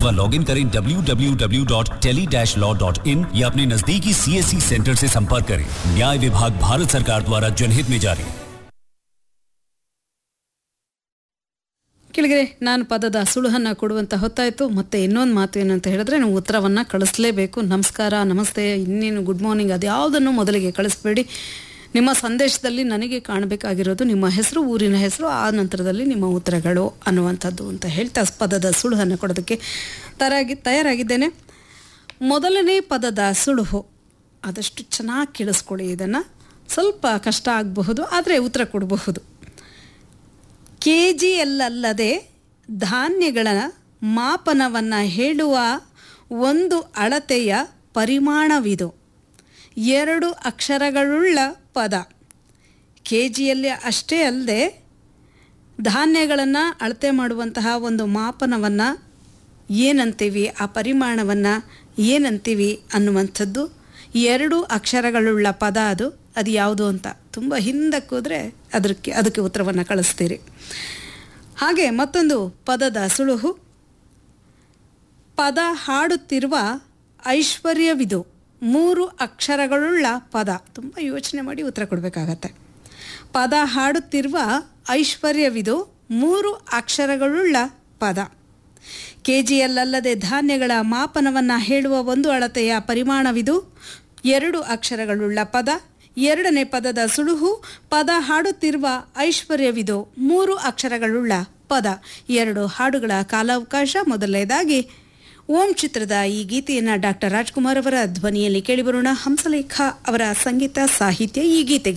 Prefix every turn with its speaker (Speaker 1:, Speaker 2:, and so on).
Speaker 1: अथवा log in करें www.tele-law.in या अपने नजदीकी सीएससी सेंटर से संपर्क करें न्याय विभाग भारत सरकार द्वारा जनहित में जारी
Speaker 2: ಕೆಳಗಡೆ ನಾನು ಪದದ ಸುಳುಹನ್ನು ಕೊಡುವಂತ ಹೊತ್ತಾಯಿತು ಮತ್ತೆ ಇನ್ನೊಂದು ಮಾತು ಏನಂತ ಹೇಳಿದ್ರೆ ನೀವು ಉತ್ತರವನ್ನು ಕಳಿಸ್ಲೇಬೇಕು ನಮಸ್ಕಾರ ನಮಸ್ತೆ ಇನ್ನೇನು ಗುಡ್ ಮಾರ್ನಿಂಗ್ ಅದ್ಯಾವುದನ್ನು ಮೊದಲಿಗೆ ಕಳಿಸ್ಬೇಡಿ ನಿಮ್ಮ ಸಂದೇಶದಲ್ಲಿ ನನಗೆ ಕಾಣಬೇಕಾಗಿರೋದು ನಿಮ್ಮ ಹೆಸರು ಊರಿನ ಹೆಸರು ಆ ನಂತರದಲ್ಲಿ ನಿಮ್ಮ ಉತ್ತರಗಳು ಅನ್ನುವಂಥದ್ದು ಅಂತ ಹೇಳ್ತಾ ಪದದ ಸುಳುಹನ್ನು ಕೊಡೋದಕ್ಕೆ ತಯಾರಾಗಿ ತಯಾರಾಗಿದ್ದೇನೆ ಮೊದಲನೇ ಪದದ ಸುಳುಹು ಆದಷ್ಟು ಚೆನ್ನಾಗಿ ಕೇಳಿಸ್ಕೊಳ್ಳಿ ಇದನ್ನು ಸ್ವಲ್ಪ ಕಷ್ಟ ಆಗಬಹುದು ಆದರೆ ಉತ್ತರ ಕೊಡಬಹುದು ಕೆ ಜಿಯಲ್ಲದೆ ಧಾನ್ಯಗಳ ಮಾಪನವನ್ನು ಹೇಳುವ ಒಂದು ಅಳತೆಯ ಪರಿಮಾಣವಿದು ಎರಡು ಅಕ್ಷರಗಳುಳ್ಳ ಪದ ಕೆ ಜಿಯಲ್ಲಿ ಅಷ್ಟೇ ಅಲ್ಲದೆ ಧಾನ್ಯಗಳನ್ನು ಅಳತೆ ಮಾಡುವಂತಹ ಒಂದು ಮಾಪನವನ್ನು ಏನಂತೀವಿ ಆ ಪರಿಮಾಣವನ್ನು ಏನಂತೀವಿ ಅನ್ನುವಂಥದ್ದು ಎರಡು ಅಕ್ಷರಗಳುಳ್ಳ ಪದ ಅದು ಅದು ಯಾವುದು ಅಂತ ತುಂಬ ಹಿಂದಕ್ಕೆ ಹೋದರೆ ಅದಕ್ಕೆ ಅದಕ್ಕೆ ಉತ್ತರವನ್ನು ಕಳಿಸ್ತೀರಿ ಹಾಗೆ ಮತ್ತೊಂದು ಪದದ ಸುಳುಹು ಪದ ಹಾಡುತ್ತಿರುವ ಐಶ್ವರ್ಯವಿದು ಮೂರು ಅಕ್ಷರಗಳುಳ್ಳ ಪದ ತುಂಬ ಯೋಚನೆ ಮಾಡಿ ಉತ್ತರ ಕೊಡಬೇಕಾಗತ್ತೆ ಪದ ಹಾಡುತ್ತಿರುವ ಐಶ್ವರ್ಯವಿದು ಮೂರು ಅಕ್ಷರಗಳುಳ್ಳ ಪದ ಕೆ ಜಿಯಲ್ಲದೆ ಧಾನ್ಯಗಳ ಮಾಪನವನ್ನು ಹೇಳುವ ಒಂದು ಅಳತೆಯ ಪರಿಮಾಣವಿದು ಎರಡು ಅಕ್ಷರಗಳುಳ್ಳ ಪದ ಎರಡನೇ ಪದದ ಸುಳುಹು ಪದ ಹಾಡುತ್ತಿರುವ ಐಶ್ವರ್ಯವಿದು ಮೂರು ಅಕ್ಷರಗಳುಳ್ಳ ಪದ ಎರಡು ಹಾಡುಗಳ ಕಾಲಾವಕಾಶ ಮೊದಲನೇದಾಗಿ ಓಂ ಚಿತ್ರದ ಈ ಗೀತೆಯನ್ನು ಡಾಕ್ಟರ್ ರಾಜ್ಕುಮಾರ್ ಅವರ ಧ್ವನಿಯಲ್ಲಿ ಕೇಳಿಬರೋಣ ಹಂಸಲೇಖ ಅವರ ಸಂಗೀತ ಸಾಹಿತ್ಯ ಈ ಗೀತೆಗೆ